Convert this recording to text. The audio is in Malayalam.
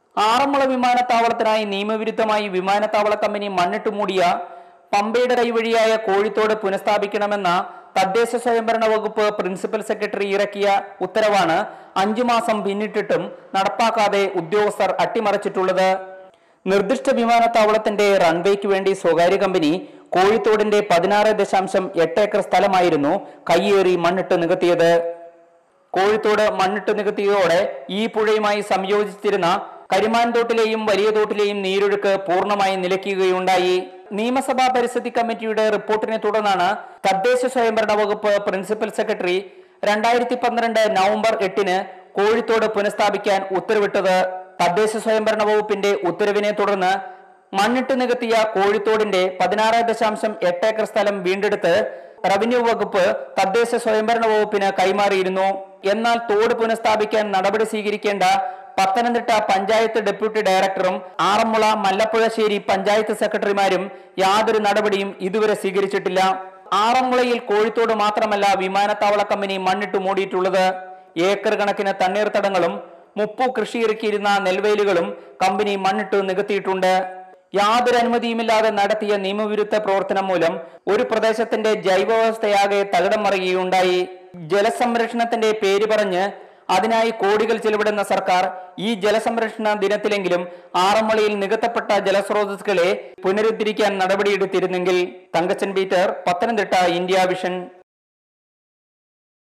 ആറന്മുള വിമാനത്താവളത്തിനായി നിയമവിരുദ്ധമായി വിമാനത്താവള കമ്പനി മണ്ണിട്ട് മൂടിയ പമ്പയുടെ കൈവഴിയായ കോഴിത്തോട് പുനഃസ്ഥാപിക്കണമെന്ന തദ്ദേശ സ്വയംഭരണ വകുപ്പ് പ്രിൻസിപ്പൽ സെക്രട്ടറി ഇറക്കിയ ഉത്തരവാണ് അഞ്ചു മാസം പിന്നിട്ടിട്ടും നടപ്പാക്കാതെ ഉദ്യോഗസ്ഥർ അട്ടിമറിച്ചിട്ടുള്ളത് നിർദ്ദിഷ്ട വിമാനത്താവളത്തിന്റെ റൺവേക്ക് വേണ്ടി സ്വകാര്യ കമ്പനി കോഴിത്തോടിന്റെ പതിനാറ് ദശാംശം എട്ട് ഏക്കർ സ്ഥലമായിരുന്നു കയ്യേറി മണ്ണിട്ട് നികത്തിയത് കോഴിത്തോട് മണ്ണിട്ട് നികത്തിയതോടെ ഈ പുഴയുമായി സംയോജിച്ചിരുന്ന കരിമാൻ തോട്ടിലെയും വലിയ തോട്ടിലെയും നീരൊഴുക്ക് പൂർണ്ണമായി നിലയ്ക്കുകയുണ്ടായി നിയമസഭാ പരിസ്ഥിതി കമ്മിറ്റിയുടെ റിപ്പോർട്ടിനെ തുടർന്നാണ് തദ്ദേശ സ്വയംഭരണ വകുപ്പ് പ്രിൻസിപ്പൽ സെക്രട്ടറി രണ്ടായിരത്തി പന്ത്രണ്ട് നവംബർ എട്ടിന് കോഴിത്തോട് പുനഃസ്ഥാപിക്കാൻ ഉത്തരവിട്ടത് തദ്ദേശ സ്വയംഭരണ വകുപ്പിന്റെ ഉത്തരവിനെ തുടർന്ന് മണ്ണിട്ട് നികത്തിയ കോഴിത്തോടിന്റെ പതിനാറ് ദശാംശം എട്ട് ഏക്കർ സ്ഥലം വീണ്ടെടുത്ത് റവന്യൂ വകുപ്പ് തദ്ദേശ സ്വയംഭരണ വകുപ്പിന് കൈമാറിയിരുന്നു എന്നാൽ തോട് പുനഃസ്ഥാപിക്കാൻ നടപടി സ്വീകരിക്കേണ്ട പത്തനംതിട്ട പഞ്ചായത്ത് ഡെപ്യൂട്ടി ഡയറക്ടറും ആറന്മുള മല്ലപ്പുഴശ്ശേരി പഞ്ചായത്ത് സെക്രട്ടറിമാരും യാതൊരു നടപടിയും ഇതുവരെ സ്വീകരിച്ചിട്ടില്ല ആറന്മുളയിൽ കോഴിത്തോട് മാത്രമല്ല വിമാനത്താവള കമ്പനി മണ്ണിട്ട് മൂടിയിട്ടുള്ളത് ഏക്കർ കണക്കിന് തണ്ണീർത്തടങ്ങളും മുപ്പു കൃഷിയിറക്കിയിരുന്ന നെൽവയലുകളും കമ്പനി മണ്ണിട്ട് നികത്തിയിട്ടുണ്ട് യാതൊരു അനുമതിയുമില്ലാതെ നടത്തിയ നിയമവിരുദ്ധ പ്രവർത്തനം മൂലം ഒരു പ്രദേശത്തിന്റെ ജൈവവ്യവസ്ഥയാകെ തകിടം മറിയുകയുണ്ടായി ജലസംരക്ഷണത്തിന്റെ പേര് പറഞ്ഞ് അതിനായി കോടികൾ ചെലവിടുന്ന സർക്കാർ ഈ ജലസംരക്ഷണ ദിനത്തിലെങ്കിലും ആറന്മുളയിൽ നികത്തപ്പെട്ട ജലസ്രോതസ്സുകളെ പുനരുദ്ധരിക്കാൻ നടപടിയെടുത്തിരുന്നെങ്കിൽ Thankachan Peter Pathanamthitta India vision